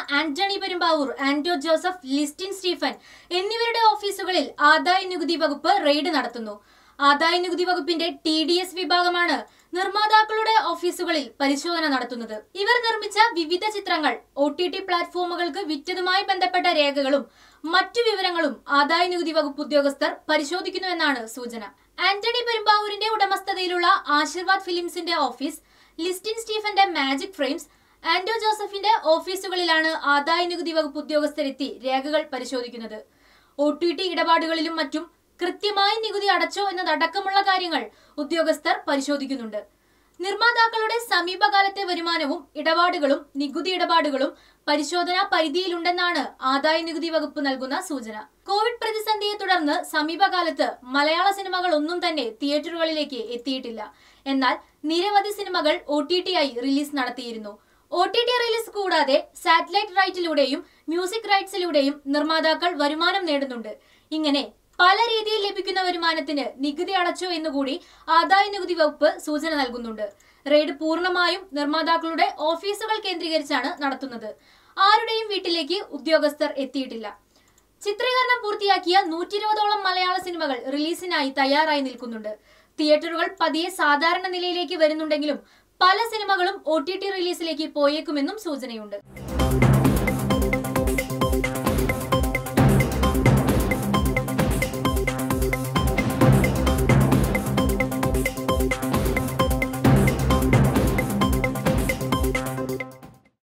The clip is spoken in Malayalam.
ആന്റണി പെരുമ്പാവൂർ ആന്റോ ജോസഫ് ലിസ്റ്റിൻ സ്റ്റീഫൻ എന്നിവരുടെ ഓഫീസുകളിൽ ആദായ നികുതി വകുപ്പ് റെയ്ഡ് നടത്തുന്നു ആദായ നികുതി വകുപ്പിന്റെ ടി ഡി എസ് വിഭാഗമാണ് നിർമ്മാതാക്കളുടെ ഓഫീസുകളിൽ പരിശോധന നടത്തുന്നത് ഇവർ നിർമ്മിച്ച വിവിധ ചിത്രങ്ങൾ ഒ ടി ടി പ്ലാറ്റ്ഫോമുകൾക്ക് വിറ്റതുമായി ബന്ധപ്പെട്ട രേഖകളും മറ്റു വിവരങ്ങളും ആദായ നികുതി വകുപ്പ് ഉദ്യോഗസ്ഥർ പരിശോധിക്കുന്നുവെന്നാണ് സൂചന ആന്റണി പെരുമ്പാവൂരിന്റെ ഉടമസ്ഥതയിലുള്ള ആശീർവാദ് ഫിലിംസിന്റെ ഓഫീസ് ലിസ്റ്റിൻ സ്റ്റീഫന്റെ മാജിക് ഫ്രെയിംസ് ആന്റോ ജോസഫിന്റെ ഓഫീസുകളിലാണ് ആദായ നികുതി വകുപ്പ് ഉദ്യോഗസ്ഥരെത്തി രേഖകൾ പരിശോധിക്കുന്നത് ഒ ടി ടി ഇടപാടുകളിലും മറ്റും കൃത്യമായി നികുതി അടച്ചോ എന്നതടക്കമുള്ള കാര്യങ്ങൾ ഉദ്യോഗസ്ഥർ പരിശോധിക്കുന്നുണ്ട് നിർമ്മാതാക്കളുടെ സമീപകാലത്തെ വരുമാനവും ഇടപാടുകളും നികുതി ഇടപാടുകളും പരിശോധനാ പരിധിയിലുണ്ടെന്നാണ് ആദായ നികുതി വകുപ്പ് നൽകുന്ന സൂചന കോവിഡ് പ്രതിസന്ധിയെ തുടർന്ന് സമീപകാലത്ത് മലയാള സിനിമകൾ ഒന്നും തന്നെ തിയേറ്ററുകളിലേക്ക് എത്തിയിട്ടില്ല എന്നാൽ നിരവധി സിനിമകൾ ഒ ടി ടി ആയി റിലീസ് നടത്തിയിരുന്നു ഒ ടി ടി റിലീസ് കൂടാതെ സാറ്റലൈറ്റ് റൈറ്റിലൂടെയും മ്യൂസിക് റൈറ്റ്സിലൂടെയും നിർമ്മാതാക്കൾ വരുമാനം നേടുന്നുണ്ട് ഇങ്ങനെ പല രീതിയിൽ ലഭിക്കുന്ന വരുമാനത്തിന് നികുതി അടച്ചോ എന്നുകൂടി ആദായ നികുതി വകുപ്പ് സൂചന നൽകുന്നുണ്ട് റെയ്ഡ് പൂർണ്ണമായും നിർമ്മാതാക്കളുടെ ഓഫീസുകൾ കേന്ദ്രീകരിച്ചാണ് നടത്തുന്നത് ആരുടെയും വീട്ടിലേക്ക് ഉദ്യോഗസ്ഥർ എത്തിയിട്ടില്ല ചിത്രീകരണം പൂർത്തിയാക്കിയ നൂറ്റി ഇരുപതോളം മലയാള സിനിമകൾ റിലീസിനായി തയ്യാറായി നിൽക്കുന്നുണ്ട് തിയേറ്ററുകൾ പതിയെ സാധാരണ നിലയിലേക്ക് വരുന്നുണ്ടെങ്കിലും പല സിനിമകളും ഒ ടി ടി റിലീസിലേക്ക് പോയേക്കുമെന്നും സൂചനയുണ്ട്